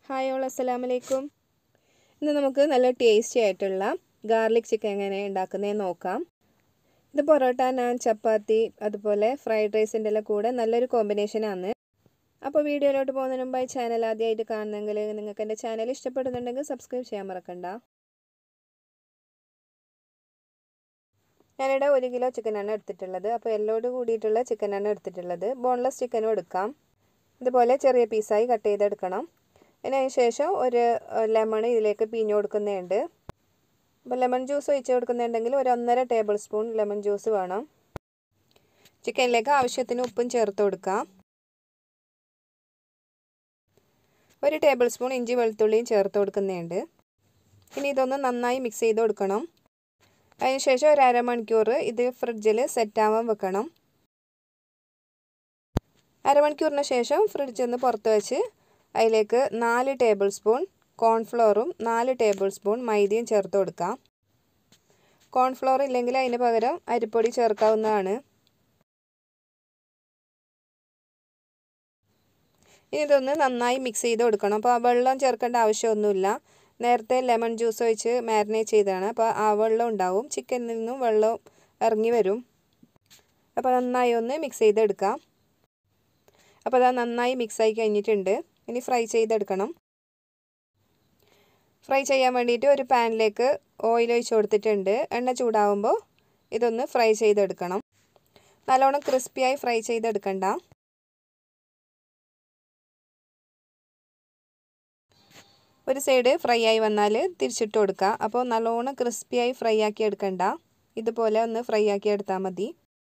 hi all അസ്സലാമു അലൈക്കും ഇന്ന് നമുക്ക് നല്ല ടേസ്റ്റി ആയിട്ടുള്ള ഗാർലിക് ചിക്കൻ എങ്ങനെ ഉണ്ടാക്കുന്നതെന്ന് നോക്കാം ഇത് പൊറോട്ട നാൻ ചപ്പാത്തി അതുപോലെ ഫ്രൈഡ് റൈസിൻ്റെ എല്ലാം കൂടെ നല്ലൊരു കോമ്പിനേഷനാണ് അപ്പോൾ വീഡിയോയിലോട്ട് പോകുന്നതിന് മുമ്പായി ചാനൽ ആദ്യമായിട്ട് കാണുന്നെങ്കിൽ നിങ്ങൾക്ക് എൻ്റെ ചാനൽ ഇഷ്ടപ്പെടുന്നുണ്ടെങ്കിൽ സബ്സ്ക്രൈബ് ചെയ്യാൻ മറക്കണ്ട ഞാനിവിടെ ഒരു കിലോ ചിക്കനാണ് എടുത്തിട്ടുള്ളത് അപ്പോൾ എല്ലോട് കൂടിയിട്ടുള്ള ചിക്കനാണ് എടുത്തിട്ടുള്ളത് ബോൺലെസ് ചിക്കനും എടുക്കാം ഇതുപോലെ ചെറിയ പീസായി കട്ട് ചെയ്തെടുക്കണം അതിന് ശേഷം ഒരു ലെമൺ ഇതിലേക്ക് പിഞ്ഞു കൊടുക്കുന്നുണ്ട് അപ്പോൾ ലെമൺ ജ്യൂസ് ഒഴിച്ച് കൊടുക്കുന്നുണ്ടെങ്കിൽ ഒരു ഒന്നര ടേബിൾ സ്പൂൺ ലെമൺ ജ്യൂസ് വേണം ചിക്കനിലേക്ക് ആവശ്യത്തിന് ഉപ്പും ചേർത്ത് കൊടുക്കാം ഒരു ടേബിൾ സ്പൂൺ ഇഞ്ചി വെളുത്തുള്ളിയും ചേർത്ത് കൊടുക്കുന്നുണ്ട് ഇനി ഇതൊന്ന് നന്നായി മിക്സ് ചെയ്ത് കൊടുക്കണം അതിനുശേഷം ഒരു അരമണിക്കൂർ ഇത് ഫ്രിഡ്ജിൽ സെറ്റാവാൻ വെക്കണം അരമണിക്കൂറിന് ശേഷം ഫ്രിഡ്ജിൽ നിന്ന് പുറത്ത് വെച്ച് അതിലേക്ക് നാല് ടേബിൾ സ്പൂൺ കോൺഫ്ലോറും നാല് ടേബിൾ സ്പൂൺ മൈദയും ചേർത്ത് കൊടുക്കാം കോൺഫ്ലോർ ഇല്ലെങ്കിൽ അതിന് പകരം അരിപ്പൊടി ചേർക്കാവുന്നതാണ് ഇനി ഇതൊന്ന് നന്നായി മിക്സ് ചെയ്ത് കൊടുക്കണം അപ്പോൾ ആ വെള്ളം ചേർക്കേണ്ട ആവശ്യമൊന്നുമില്ല നേരത്തെ ലെമൺ ജ്യൂസ് ഒഴിച്ച് മാരിനേറ്റ് ചെയ്തതാണ് അപ്പോൾ ആ വെള്ളം ഉണ്ടാവും ചിക്കനിൽ നിന്നും വെള്ളം ഇറങ്ങി വരും അപ്പോൾ നന്നായി ഒന്ന് മിക്സ് ചെയ്തെടുക്കാം അപ്പോൾ അത് നന്നായി മിക്സായി കഴിഞ്ഞിട്ടുണ്ട് ഇനി ഫ്രൈ ചെയ്തെടുക്കണം ഫ്രൈ ചെയ്യാൻ വേണ്ടിയിട്ട് ഒരു പാനിലേക്ക് ഓയിൽ ഒഴിച്ച് കൊടുത്തിട്ടുണ്ട് എണ്ണ ചൂടാവുമ്പോൾ ഇതൊന്ന് ഫ്രൈ ചെയ്തെടുക്കണം നല്ലോണം ക്രിസ്പിയായി ഫ്രൈ ചെയ്തെടുക്കണ്ട ഒരു സൈഡ് ഫ്രൈ ആയി വന്നാൽ തിരിച്ചിട്ട് കൊടുക്കുക അപ്പോൾ നല്ലോണം ക്രിസ്പിയായി ഫ്രൈ ആക്കി എടുക്കണ്ട ഇതുപോലെ ഒന്ന് ഫ്രൈ ആക്കി എടുത്താൽ മതി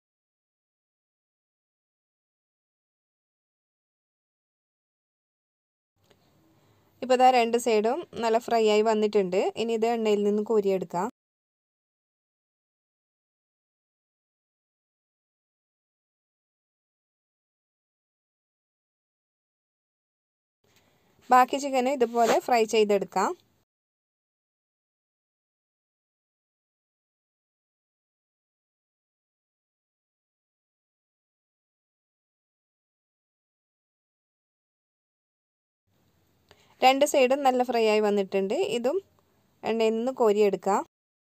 ഇപ്പോൾ ഇതാ രണ്ട് സൈഡും നല്ല ഫ്രൈ ആയി വന്നിട്ടുണ്ട് ഇനി ഇത് എണ്ണയിൽ നിന്ന് കോരിയെടുക്കാം ബാക്കി ചിക്കന് ഇതുപോലെ ഫ്രൈ ചെയ്തെടുക്കാം രണ്ട് സൈഡും നല്ല ഫ്രൈ ആയി വന്നിട്ടുണ്ട് ഇതും എണ്ണയിൽ നിന്ന് കോരിയെടുക്കാം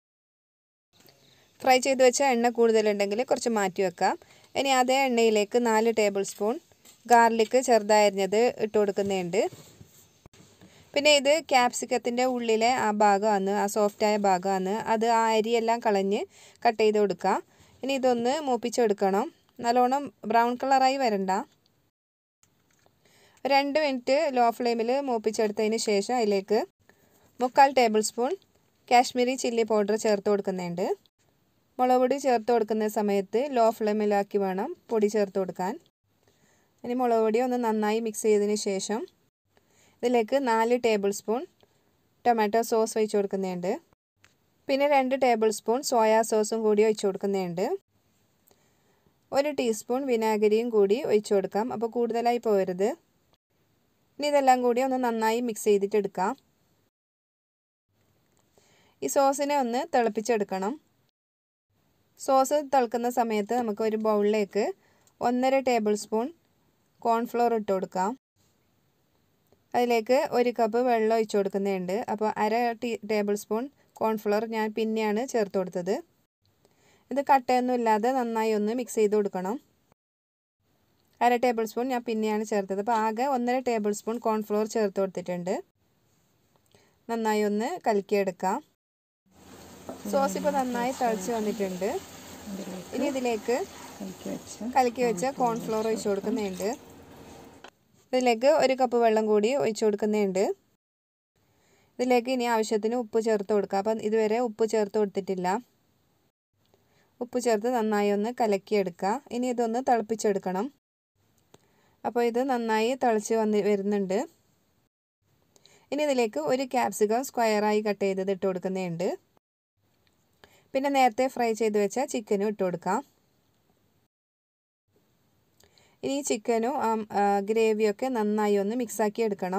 ഫ്രൈ ചെയ്ത് വെച്ച എണ്ണ കൂടുതലുണ്ടെങ്കിൽ കുറച്ച് മാറ്റി വെക്കാം ഇനി അതേ എണ്ണയിലേക്ക് നാല് ടേബിൾ സ്പൂൺ ഗാർലിക്ക് ചെറുതായരിഞ്ഞത് ഇട്ട് കൊടുക്കുന്നുണ്ട് പിന്നെ ഇത് ക്യാപ്സിക്കത്തിൻ്റെ ഉള്ളിലെ ആ ഭാഗമാണ് ആ സോഫ്റ്റായ ഭാഗമാണ് അത് ആ അരിയെല്ലാം കളഞ്ഞ് കട്ട് ചെയ്ത് കൊടുക്കുക ഇനി ഇതൊന്ന് മൂപ്പിച്ചെടുക്കണം നല്ലോണം ബ്രൗൺ കളറായി വരണ്ട രണ്ട് മിനിറ്റ് ലോ ഫ്ലെയിമിൽ മൂപ്പിച്ചെടുത്തതിന് ശേഷം അതിലേക്ക് മുക്കാൽ tablespoon Kashmiri chilli powder ചേർത്ത് കൊടുക്കുന്നുണ്ട് മുളക് പൊടി ചേർത്ത് കൊടുക്കുന്ന സമയത്ത് ലോ ഫ്ലെയിമിലാക്കി വേണം പൊടി ചേർത്ത് കൊടുക്കാൻ ഇനി മുളക് പൊടി ഒന്ന് നന്നായി മിക്സ് ചെയ്തതിന് ശേഷം ഇതിലേക്ക് നാല് ടേബിൾ സ്പൂൺ ടൊമാറ്റോ സോസ് ഒഴിച്ച് കൊടുക്കുന്നുണ്ട് പിന്നെ രണ്ട് ടേബിൾ സ്പൂൺ സോയാ സോസും കൂടി ഒഴിച്ച് കൊടുക്കുന്നുണ്ട് ഒരു ടീസ്പൂൺ വിനാഗിരിയും കൂടി ഒഴിച്ച് കൊടുക്കാം അപ്പോൾ കൂടുതലായി പോകരുത് ഇനി ഇതെല്ലാം കൂടി ഒന്ന് നന്നായി മിക്സ് ചെയ്തിട്ട് എടുക്കാം ഈ സോസിനെ ഒന്ന് തിളപ്പിച്ചെടുക്കണം സോസ് തിളക്കുന്ന സമയത്ത് നമുക്ക് ഒരു ബൗളിലേക്ക് ഒന്നര ടേബിൾ സ്പൂൺ കോൺഫ്ലോർ ഇട്ട് കൊടുക്കാം അതിലേക്ക് ഒരു കപ്പ് വെള്ളം ഒഴിച്ച് കൊടുക്കുന്നുണ്ട് അപ്പോൾ അര ടീ ടേബിൾ സ്പൂൺ കോൺഫ്ലോർ ഞാൻ പിന്നെയാണ് ചേർത്ത് കൊടുത്തത് ഇത് കട്ടയൊന്നും ഇല്ലാതെ നന്നായി ഒന്ന് മിക്സ് ചെയ്ത് കൊടുക്കണം അര ടേബിൾ സ്പൂൺ ഞാൻ പിന്നെയാണ് ചേർത്തത് അപ്പോൾ ആകെ ഒന്നര ടേബിൾ സ്പൂൺ കോൺഫ്ലോർ ചേർത്ത് കൊടുത്തിട്ടുണ്ട് നന്നായി ഒന്ന് കലക്കിയെടുക്കാം സോസ് ഇപ്പോൾ നന്നായി തിളച്ച് വന്നിട്ടുണ്ട് ഇനി ഇതിലേക്ക് കലക്കി വെച്ച കോൺഫ്ലോർ ഒഴിച്ച് കൊടുക്കുന്നുണ്ട് ഇതിലേക്ക് ഒരു കപ്പ് വെള്ളം കൂടി ഒഴിച്ചു കൊടുക്കുന്നുണ്ട് ഇതിലേക്ക് ഇനി ആവശ്യത്തിന് ഉപ്പ് ചേർത്ത് കൊടുക്കുക അപ്പം ഇതുവരെ ഉപ്പ് ചേർത്ത് കൊടുത്തിട്ടില്ല ഉപ്പ് ചേർത്ത് നന്നായി ഒന്ന് കലക്കിയെടുക്കുക ഇനി ഇതൊന്ന് തിളപ്പിച്ചെടുക്കണം അപ്പോൾ ഇത് നന്നായി തിളച്ച് വന്ന് വരുന്നുണ്ട് ഇനി ഇതിലേക്ക് ഒരു ക്യാപ്സിക്കം സ്ക്വയറായി കട്ട് ചെയ്തത് ഇട്ട് കൊടുക്കുന്നുണ്ട് പിന്നെ നേരത്തെ ഫ്രൈ ചെയ്ത് വെച്ച ചിക്കനും ഇട്ട് കൊടുക്കാം ഇനി ചിക്കനും ഗ്രേവിയൊക്കെ നന്നായി ഒന്ന് മിക്സാക്കി എടുക്കണം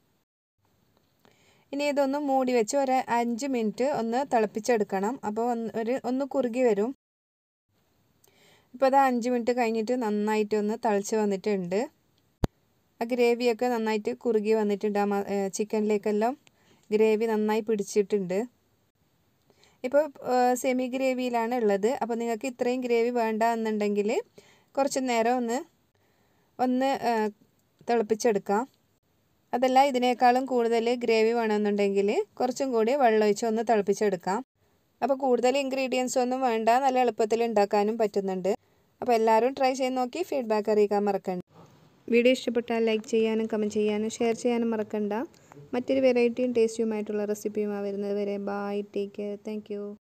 ഇനി ഇതൊന്ന് മൂടി വെച്ച് ഒരു അഞ്ച് മിനിറ്റ് ഒന്ന് തിളപ്പിച്ചെടുക്കണം അപ്പോൾ ഒരു ഒന്ന് കുറുകി വരും ഇപ്പോൾ അത് അഞ്ച് മിനിറ്റ് കഴിഞ്ഞിട്ട് നന്നായിട്ട് ഒന്ന് തിളച്ച് വന്നിട്ടുണ്ട് ആ ഗ്രേവിയൊക്കെ നന്നായിട്ട് കുറുകി വന്നിട്ടുണ്ട് ആ ചിക്കനിലേക്കെല്ലാം ഗ്രേവി നന്നായി പിടിച്ചിട്ടുണ്ട് ഇപ്പോൾ സെമി ഗ്രേവിയിലാണ് ഉള്ളത് അപ്പോൾ നിങ്ങൾക്ക് ഇത്രയും ഗ്രേവി വേണ്ട എന്നുണ്ടെങ്കിൽ കുറച്ച് നേരം ഒന്ന് ഒന്ന് തിളപ്പിച്ചെടുക്കാം അതല്ല ഇതിനേക്കാളും കൂടുതൽ ഗ്രേവി വേണമെന്നുണ്ടെങ്കിൽ കുറച്ചും കൂടി വെള്ളമൊഴിച്ച് ഒന്ന് തിളപ്പിച്ചെടുക്കാം അപ്പോൾ കൂടുതൽ ഇൻഗ്രീഡിയൻസ് ഒന്നും വേണ്ട നല്ല എളുപ്പത്തിൽ ഉണ്ടാക്കാനും പറ്റുന്നുണ്ട് അപ്പോൾ എല്ലാവരും ട്രൈ ചെയ്ത് നോക്കി ഫീഡ്ബാക്ക് അറിയിക്കാൻ മറക്കണ്ട വീഡിയോ ഇഷ്ടപ്പെട്ടാൽ ലൈക്ക് ചെയ്യാനും കമൻറ്റ് ചെയ്യാനും ഷെയർ ചെയ്യാനും മറക്കണ്ട മറ്റൊരു വെറൈറ്റിയും ടേസ്റ്റിയുമായിട്ടുള്ള റെസിപ്പിയുമായി വരുന്നത് വരെ ബായ് ടേക്ക് കെയർ താങ്ക്